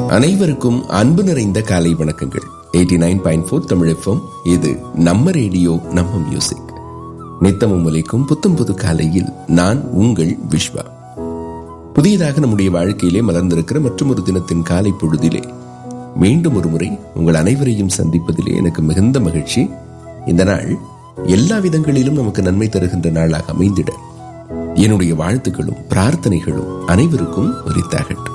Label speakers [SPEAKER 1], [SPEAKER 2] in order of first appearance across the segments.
[SPEAKER 1] அனைவருக்கும் அன்பு நிறைந்த காலை வணக்கங்கள் eighty nine point four Tamil FM இது நம்ம ரேடியோ நம்ம மியூசிக் நித்தமும் ஒலிக்கும் புத்தம் புது காலையில் நான் உங்கள் விஸ்வா புதியதாக நம்முடைய வாழ்க்கையிலே மலர்ந்திருக்கிற மற்றும் ஒரு தினத்தின் காலை பொழுதிலே மீண்டும் ஒரு முறை உங்கள் அனைவரையும் சந்திப்பதிலே எனக்கு மிகுந்த மகிழ்ச்சி இந்த நாள் எல்லா விதங்களிலும் நமக்கு நன்மை தருகின்ற நாளாக அமைந்திட என்னுடைய வாழ்த்துக்களும் பிரார்த்தனைகளும் அனைவருக்கும் உரித்தாகட்டும்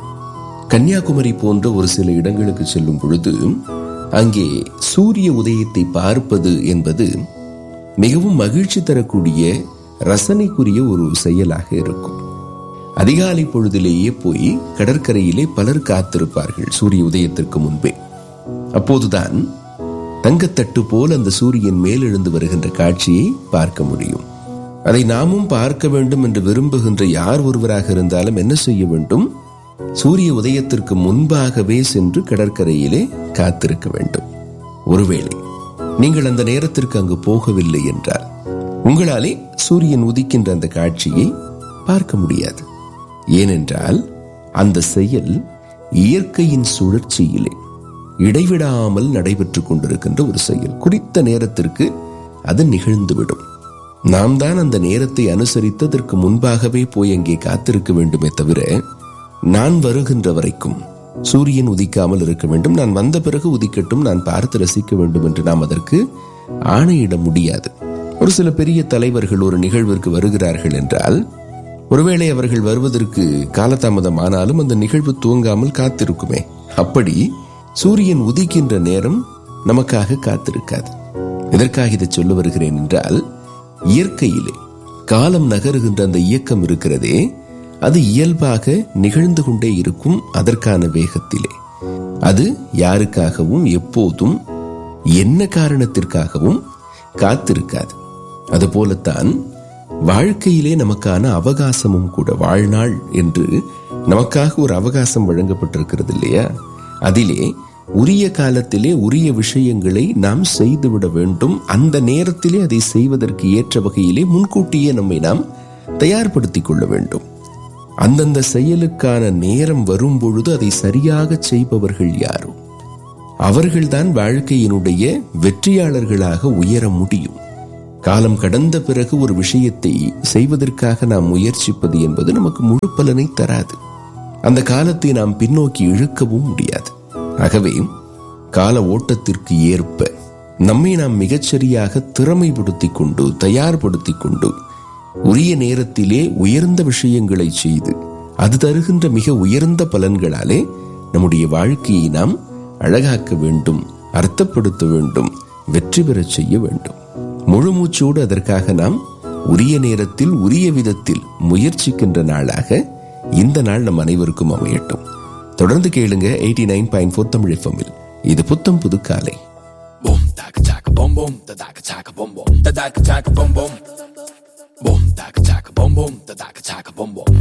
[SPEAKER 1] கன்னியாகுமரி போன்ற ஒரு சில இடங்களுக்கு செல்லும் பொழுது அங்கே சூரிய உதயத்தை பார்ப்பது என்பது மிகவும் மகிழ்ச்சி தரக்கூடிய ரசனைக்குரிய ஒரு செயலாக இருக்கும் அதிகாலை பொழுதிலேயே போய் கடற்கரையிலே பலர் காத்திருப்பார்கள் சூரிய உதயத்திற்கு முன்பே அப்போதுதான் தங்கத்தட்டு போல் அந்த சூரியன் மேலெழுந்து வருகின்ற காட்சியை பார்க்க முடியும் அதை நாமும் பார்க்க வேண்டும் என்று விரும்புகின்ற யார் ஒருவராக இருந்தாலும் என்ன செய்ய வேண்டும் சூரிய உதயத்திற்கு முன்பாகவே சென்று கடற்கரையிலே காத்திருக்க வேண்டும் ஒருவேளை நீங்கள் அந்த நேரத்திற்கு அங்கு போகவில்லை என்றால் உங்களாலே சூரியன் உதிக்கின்ற அந்த காட்சியை பார்க்க முடியாது ஏனென்றால் அந்த செயல் இயற்கையின் சுழற்சியிலே இடைவிடாமல் நடைபெற்றுக் கொண்டிருக்கின்ற ஒரு செயல் குறித்த நேரத்திற்கு அது நிகழ்ந்துவிடும் நாம் தான் அந்த நேரத்தை அனுசரித்ததற்கு முன்பாகவே போய் அங்கே காத்திருக்க வேண்டுமே தவிர நான் வருகின்ற வரைக்கும் சூரியன் உதிக்காமல் இருக்க வேண்டும் நான் வந்த பிறகு உதிக்கட்டும் நான் பார்த்து ரசிக்க வேண்டும் என்று நாம் அதற்கு ஆணையிட முடியாது ஒரு சில பெரிய தலைவர்கள் ஒரு நிகழ்விற்கு வருகிறார்கள் என்றால் ஒருவேளை அவர்கள் வருவதற்கு காலதாமதம் ஆனாலும் அந்த நிகழ்வு துவங்காமல் காத்திருக்குமே அப்படி சூரியன் உதிக்கின்ற நேரம் நமக்காக காத்திருக்காது எதற்காக இதை சொல்ல வருகிறேன் என்றால் இயற்கையிலே காலம் நகருகின்ற அந்த இயக்கம் இருக்கிறதே அது இயல்பாக நிகழ்ந்து கொண்டே இருக்கும் அதற்கான வேகத்திலே அது யாருக்காகவும் எப்போதும் என்ன காரணத்திற்காகவும் காத்திருக்காது அதுபோலத்தான் வாழ்க்கையிலே நமக்கான அவகாசமும் கூட வாழ்நாள் என்று நமக்காக ஒரு அவகாசம் வழங்கப்பட்டிருக்கிறது இல்லையா அதிலே உரிய காலத்திலே உரிய விஷயங்களை நாம் செய்துவிட வேண்டும் அந்த நேரத்திலே அதை செய்வதற்கு ஏற்ற வகையிலே முன்கூட்டியே நம்மை நாம் தயார்படுத்திக் கொள்ள வேண்டும் அந்தந்த செயலுக்கான நேரம் வரும் பொழுது அதை சரியாக செய்பவர்கள் யாரோ அவர்கள்தான் வாழ்க்கையினுடைய வெற்றியாளர்களாக உயர முடியும் காலம் கடந்த பிறகு ஒரு விஷயத்தை செய்வதற்காக நாம் முயற்சிப்பது என்பது நமக்கு முழு பலனை தராது அந்த காலத்தை நாம் பின்னோக்கி இழுக்கவும் முடியாது ஆகவே கால ஓட்டத்திற்கு ஏற்ப நம்மை நாம் மிகச்சரியாக திறமைப்படுத்திக் கொண்டு தயார்படுத்திக் கொண்டு உரிய நேரத்திலே உயர்ந்த விஷயங்களை செய்து அது தருகின்ற மிக உயர்ந்த பலன்களாலே நம்முடைய வாழ்க்கையை நாம் அழகாக்க வேண்டும் அர்த்தப்படுத்த வேண்டும் வெற்றி பெறச் செய்ய வேண்டும் முழு மூச்சோடு அதற்காக நாம் உரிய நேரத்தில் உரிய விதத்தில் முயற்சிக்கின்ற நாளாக இந்த நாள் நம் அனைவருக்கும் அமையட்டும் தொடர்ந்து கேளுங்க eighty nine point four Tamil எஃப்எம்மில் இது புத்தம் புது காலை
[SPEAKER 2] Boom, taka taka boom boom, da taka taka boom boom, da taka taka boom boom. Boom, taka taka boom boom, da taka taka boom boom.